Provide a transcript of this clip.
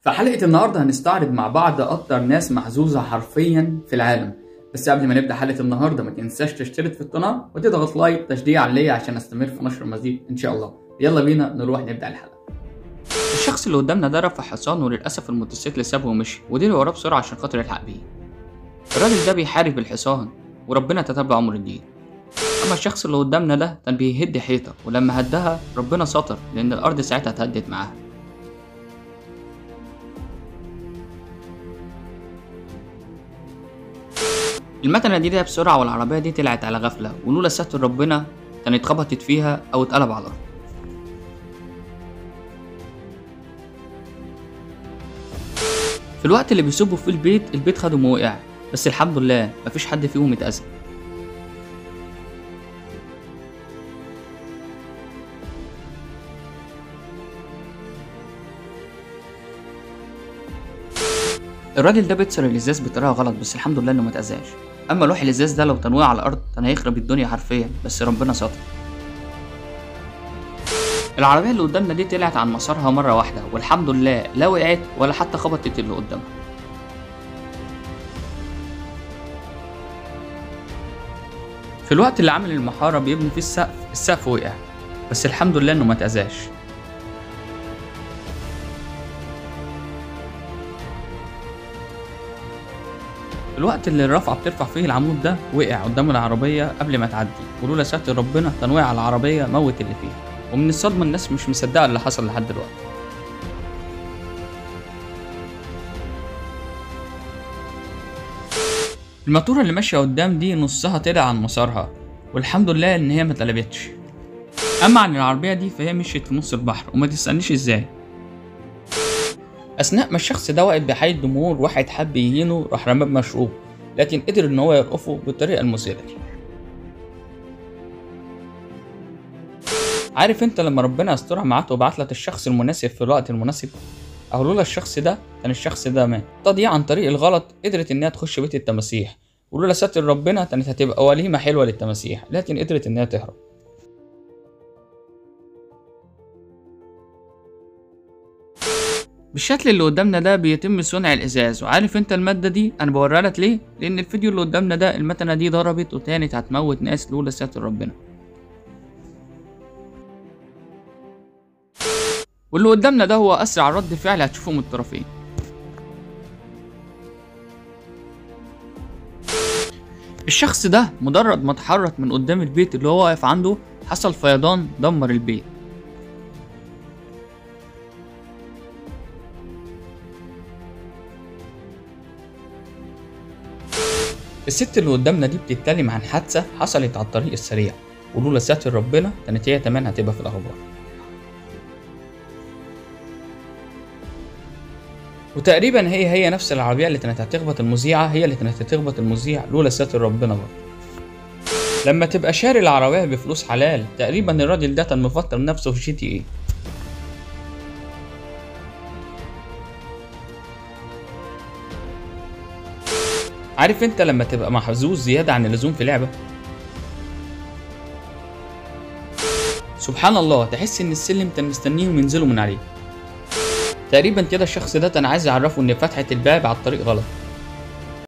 في حلقة النهاردة هنستعرض مع بعض أكتر ناس محظوظة حرفيا في العالم بس قبل ما نبدأ حلقة النهاردة ما تنساش تشترك في القناة وتضغط لايك تشجيعا ليا عشان استمر في نشر المزيد إن شاء الله يلا بينا نروح نبدأ الحلقة الشخص اللي قدامنا ده رفع حصان وللأسف الموتوسيكل سابه ومشي وجري وراه بسرعة عشان خاطر يلحق بيه الراجل ده بيحارب الحصان وربنا تتبع أمر الدين أما الشخص اللي قدامنا ده كان بيهد حيطة ولما هدها ربنا ستر لأن الأرض ساعتها اتهدت معاها المكنة دي ده بسرعة والعربية دي طلعت على غفلة ولولا ستر ربنا كانت اتخبطت فيها أو اتقلب على الأرض في الوقت اللي بيسيبوا فيه البيت البيت خدهم ووقع بس الحمد لله مفيش حد فيهم اتأذى الراجل ده بيكسر الازاز بطريقه غلط بس الحمد لله انه ما اتاذاش اما لوح الازاز ده لو كان وقع على الارض كان هيخرب الدنيا حرفيا بس ربنا ستر العربيه اللي قدامنا دي طلعت عن مسارها مره واحده والحمد لله لا وقعت ولا حتى خبطت اللي قدامها في الوقت اللي عامل المحاره بيبني فيه السقف السقف وقع بس الحمد لله انه ما اتاذاش الوقت اللي الرافعة بترفع فيه العمود ده وقع قدام العربية قبل ما تعدي ولولا ستر ربنا كان وقع على العربية موت اللي فيها ومن الصدمة الناس مش مصدقة اللي حصل لحد دلوقتي الماتورة اللي ماشية قدام دي نصها طلع عن مسارها والحمد لله ان هي ما اتقلبتش اما عن العربية دي فهي مشيت في نص البحر وما تسألنيش ازاي اثناء ما الشخص ده واقف بحي الجمهور واحد حب يهينه راح رماه بمشروب لكن قدر ان هو يرقفه بالطريقه المثيره دي عارف انت لما ربنا يسترها معاك وبعت لك الشخص المناسب في الوقت المناسب او لولا الشخص ده كان الشخص ده مات دي عن طريق الغلط قدرت انها تخش بيت التماسيح ولولا ستر ربنا كانت هتبقى وليمه حلوه للتماسيح لكن قدرت انها تهرب بالشكل اللي قدامنا ده بيتم صنع الازاز وعارف انت الماده دي انا بوريها لك ليه لان الفيديو اللي قدامنا ده المكنه دي ضربت وكانت هتموت ناس لولا ستر ربنا واللي قدامنا ده هو اسرع رد فعل هتشوفه من الطرفين الشخص ده مجرد ما اتحرك من قدام البيت اللي هو واقف عنده حصل فيضان دمر البيت الست اللي قدامنا دي بتتكلم عن حادثة حصلت على الطريق السريع ولولا ستر ربنا كانت هي كمان هتبقى في الأخبار وتقريبا هي هي نفس العربية اللي كانت هتخبط المذيعة هي اللي كانت هتخبط المذيع لولا ستر ربنا برضه لما تبقى شاري العربية بفلوس حلال تقريبا الراجل ده كان مفكر نفسه في جي تي ايه عارف انت لما تبقى محظوظ زيادة عن اللزوم في لعبة سبحان الله تحس ان السلم كان مستنيهم ينزلوا من عليه تقريبا كده الشخص ده كان عايز يعرفه ان فتحة الباب على الطريق غلط